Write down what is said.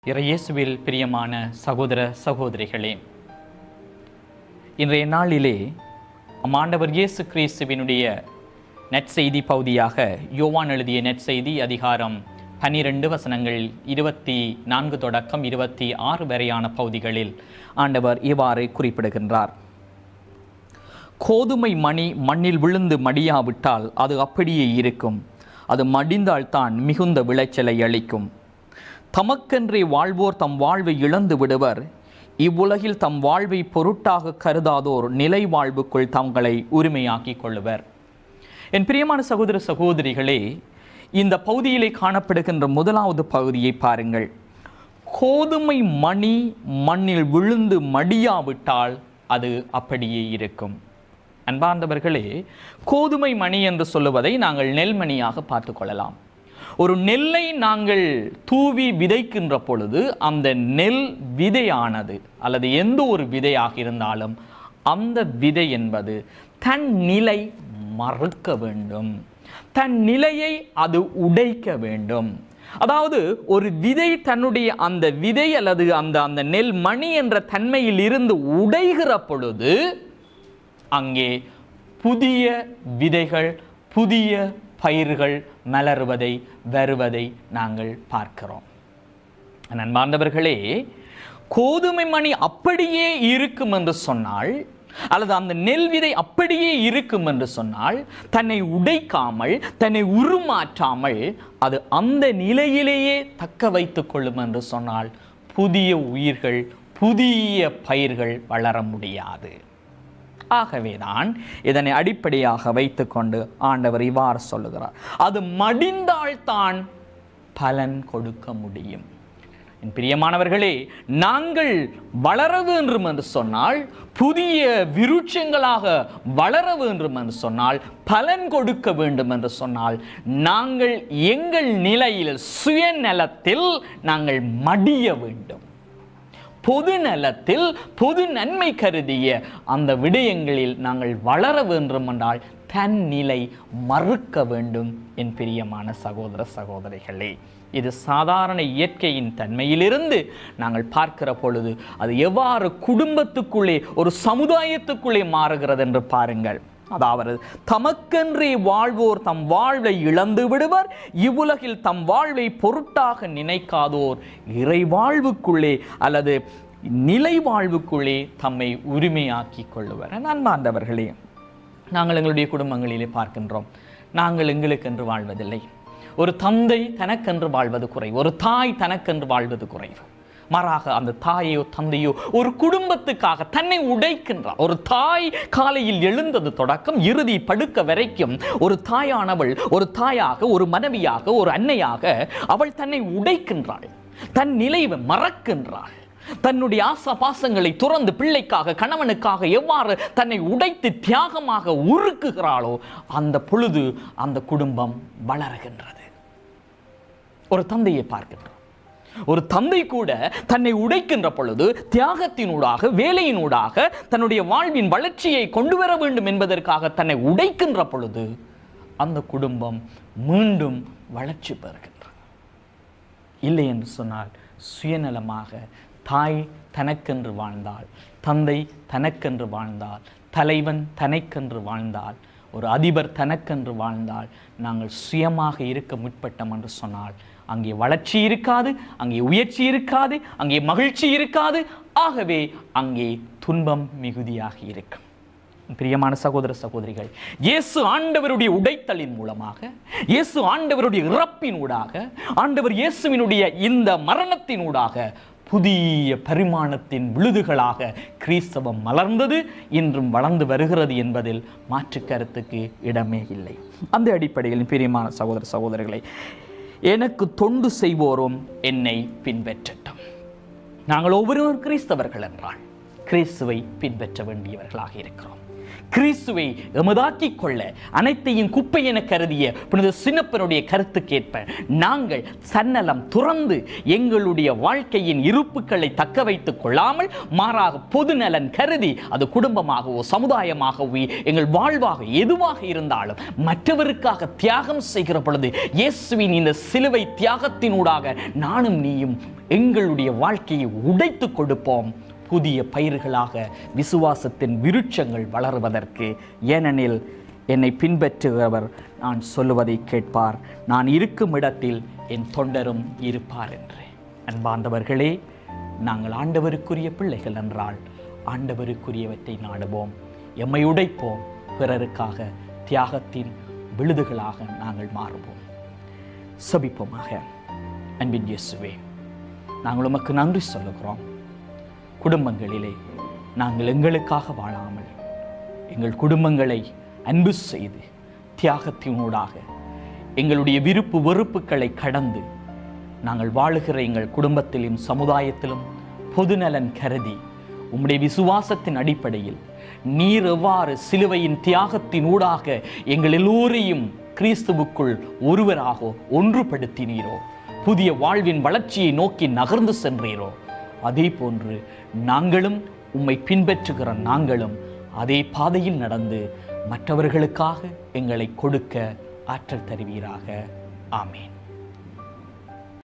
இறையேசுவில் பிரியமான சகோதர சகோதரிகளே இன்றைய நாளிலே ஆண்டவர் இயேசு கிறிஸ்துவினுடைய நற்செய்தி பகுதியாக யோவான் எழுதிய நற்செய்தி அதிகாரம் பனிரெண்டு வசனங்கள் இருபத்தி நான்கு தொடக்கம் இருபத்தி ஆறு வரையான பகுதிகளில் ஆண்டவர் இவ்வாறு குறிப்பிடுகின்றார் கோதுமை மணி மண்ணில் விழுந்து மடியாவிட்டால் அது அப்படியே இருக்கும் அது மடிந்தால்தான் மிகுந்த விளைச்சலை அளிக்கும் தமக்கென்றே வாழ்வோர் தம் வாழ்வை இழந்து விடுவர் இவ்வுலகில் தம் வாழ்வை பொருட்டாக கருதாதோர் நிலை வாழ்வுக்குள் தங்களை உரிமையாக்கிக் கொள்ளுவர் என் பிரியமான சகோதர சகோதரிகளே இந்த பகுதியிலே காணப்படுகின்ற முதலாவது பகுதியை பாருங்கள் கோதுமை மணி மண்ணில் விழுந்து மடியாவிட்டால் அது அப்படியே இருக்கும் அன்பார்ந்தவர்களே கோதுமை மணி என்று சொல்லுவதை நாங்கள் நெல்மணியாக பார்த்து கொள்ளலாம் ஒரு நெல்லை நாங்கள் தூவி விதைக்கின்ற பொழுது அந்த நெல் விதையானது அல்லது எந்த ஒரு விதையாக இருந்தாலும் அந்த விதை என்பது தன் நிலை மறுக்க வேண்டும் தன் நிலையை அது உடைக்க வேண்டும் அதாவது ஒரு விதை தன்னுடைய அந்த விதை அல்லது அந்த அந்த நெல் மணி என்ற தன்மையில் இருந்து உடைகிற பொழுது அங்கே புதிய விதைகள் புதிய பயிர்கள் மலருவதை வருவதை நாங்கள் பார்க்கிறோம் நண்பார்ந்தவர்களே கோதுமை மணி அப்படியே இருக்கும் என்று சொன்னால் அல்லது அந்த நெல் விதை அப்படியே இருக்கும் என்று சொன்னால் தன்னை உடைக்காமல் தன்னை உருமாற்றாமல் அது அந்த நிலையிலேயே தக்க வைத்துக் கொள்ளும் என்று சொன்னால் புதிய உயிர்கள் புதிய பயிர்கள் வளர முடியாது ஆகவேதான் இதனை அடிப்படையாக வைத்துக்கொண்டு ஆண்டவர் இவ்வாறு சொல்லுகிறார் அது மடிந்தால்தான் பலன் கொடுக்க முடியும் என் பிரியமானவர்களே நாங்கள் வளர வேண்டும் என்று சொன்னால் புதிய விருட்சங்களாக வளர வேண்டும் என்று சொன்னால் பலன் கொடுக்க வேண்டும் என்று சொன்னால் நாங்கள் எங்கள் நிலையில் சுயநலத்தில் நாங்கள் மடிய வேண்டும் பொது நலத்தில் பொது நன்மை கருதிய அந்த விடயங்களில் நாங்கள் வளர வேண்டும் என்றால் தன் நிலை மறுக்க வேண்டும் என் பிரியமான சகோதர சகோதரிகளே இது சாதாரண இயற்கையின் தன்மையிலிருந்து நாங்கள் பார்க்கிற பொழுது அது எவ்வாறு குடும்பத்துக்குள்ளே ஒரு சமுதாயத்துக்குள்ளே மாறுகிறது என்று பாருங்கள் அதாவது தமக்கென்றே வாழ்வோர் தம் வாழ்வை இழந்து விடுவர் இவ்வுலகில் தம் வாழ்வை பொருட்டாக நினைக்காதோர் இறை வாழ்வுக்குள்ளே அல்லது நிலை வாழ்வுக்குள்ளே தம்மை உரிமையாக்கி கொள்ளுவர் அன்பார்ந்தவர்களே நாங்கள் எங்களுடைய குடும்பங்களிலே பார்க்கின்றோம் நாங்கள் எங்களுக்கென்று வாழ்வதில்லை ஒரு தந்தை தனக்கென்று வாழ்வது குறைவு ஒரு தாய் தனக்கென்று வாழ்வது குறைவு மாறாக அந்த தாயோ தந்தையோ ஒரு குடும்பத்துக்காக தன்னை உடைக்கின்றார் ஒரு தாய் காலையில் எழுந்தது தொடக்கம் இறுதி படுக்க வரைக்கும் ஒரு தாயானவள் ஒரு தாயாக ஒரு மனைவியாக ஒரு அன்னையாக அவள் தன்னை உடைக்கின்றாள் தன் நிலைவை மறக்கின்றாள் தன்னுடைய ஆசா பாசங்களை துறந்து பிள்ளைக்காக கணவனுக்காக எவ்வாறு தன்னை உடைத்து தியாகமாக உருக்குகிறாளோ அந்த பொழுது அந்த குடும்பம் வளருகின்றது ஒரு தந்தையை பார்க்கின்றோம் ஒரு தந்தை கூட தன்னை உடைக்கின்ற பொழுது தியாகத்தினூடாக வேலையினூடாக தன்னுடைய வாழ்வின் வளர்ச்சியை கொண்டு வர வேண்டும் என்பதற்காக தன்னை உடைக்கின்ற பொழுது அந்த குடும்பம் மீண்டும் வளர்ச்சி பெறுகின்றது இல்லை என்று சொன்னால் சுயநலமாக தாய் தனக்கென்று வாழ்ந்தால் தந்தை தனக்கென்று வாழ்ந்தால் தலைவன் தனக்கென்று வாழ்ந்தால் ஒரு அதிபர் தனக்கென்று வாழ்ந்தால் நாங்கள் சுயமாக இருக்க முற்பட்டோம் என்று சொன்னால் அங்கே வளர்ச்சி இருக்காது அங்கே உயர்ச்சி இருக்காது அங்கே மகிழ்ச்சி இருக்காது ஆகவே அங்கே துன்பம் மிகுதியாக இருக்கும் பிரியமான சகோதர சகோதரிகள் இயேசு ஆண்டவருடைய உடைத்தலின் மூலமாக இயேசு ஆண்டவருடைய இறப்பினூடாக ஆண்டவர் இயேசுவினுடைய இந்த மரணத்தினூடாக புதிய பரிமாணத்தின் விழுதுகளாக கிறிஸ்தவம் மலர்ந்தது இன்றும் வளர்ந்து வருகிறது என்பதில் மாற்று கருத்துக்கு இடமே இல்லை அந்த அடிப்படையில் பிரியமான சகோதர சகோதரிகளை எனக்கு தொண்டு செய்வோரும் என்னை பின்பற்றட்டும் நாங்கள் ஒவ்வொருவரும் கிறிஸ்தவர்கள் என்றால் கிறிஸ்துவை பின்பற்ற வேண்டியவர்களாக இருக்கிறோம் கிறிஸ்துவை எமதாக்கிக் கொள்ள அனைத்தையும் குப்பை என கருதிய புனித சின்னப்பனுடைய கருத்துக்கேற்ப நாங்கள் சன்னலம் துறந்து எங்களுடைய வாழ்க்கையின் இருப்புக்களை தக்க வைத்துக் கொள்ளாமல் மாறாக பொது நலன் கருதி அது குடும்பமாகவோ சமுதாயமாகவோ எங்கள் வாழ்வாக எதுவாக இருந்தாலும் மற்றவருக்காக தியாகம் செய்கிற பொழுது இயேசுவின் இந்த சிலுவை தியாகத்தினூடாக நானும் நீயும் எங்களுடைய வாழ்க்கையை உடைத்து கொடுப்போம் புதிய பயிர்களாக விசுவாசத்தின் விருட்சங்கள் வளருவதற்கு ஏனெனில் என்னை பின்பற்றுகிறவர் நான் சொல்லுவதை கேட்பார் நான் இருக்கும் இடத்தில் என் தொண்டரும் இருப்பார் என்று அன்பார்ந்தவர்களே நாங்கள் ஆண்டவருக்குரிய பிள்ளைகள் என்றால் ஆண்டவருக்குரியவற்றை நாடுவோம் எம்மை உடைப்போம் பிறருக்காக தியாகத்தின் விழுதுகளாக நாங்கள் மாறுவோம் சபிப்போமாக அன்பின் இயேசுவே நாங்கள் உமக்கு நன்றி சொல்லுகிறோம் குடும்பங்களிலே நாங்கள் எங்களுக்காக வாழாமல் எங்கள் குடும்பங்களை அன்பு செய்து தியாகத்தினூடாக எங்களுடைய விருப்பு வெறுப்புகளை கடந்து நாங்கள் வாழுகிற எங்கள் குடும்பத்திலும் சமுதாயத்திலும் பொதுநலன் கருதி உம்முடைய விசுவாசத்தின் அடிப்படையில் நீர் எவ்வாறு சிலுவையின் தியாகத்தின் ஊடாக எங்கள் எல்லோரையும் கிறிஸ்துவுக்குள் ஒருவராக ஒன்றுபடுத்தினீரோ புதிய வாழ்வின் வளர்ச்சியை நோக்கி நகர்ந்து சென்றீரோ அதே போன்று நாங்களும் உம்மை பின்பற்றுகிற நாங்களும் அதே பாதையில் நடந்து மற்றவர்களுக்காக எங்களை கொடுக்க ஆற்றல் தருவீராக ஆமேன்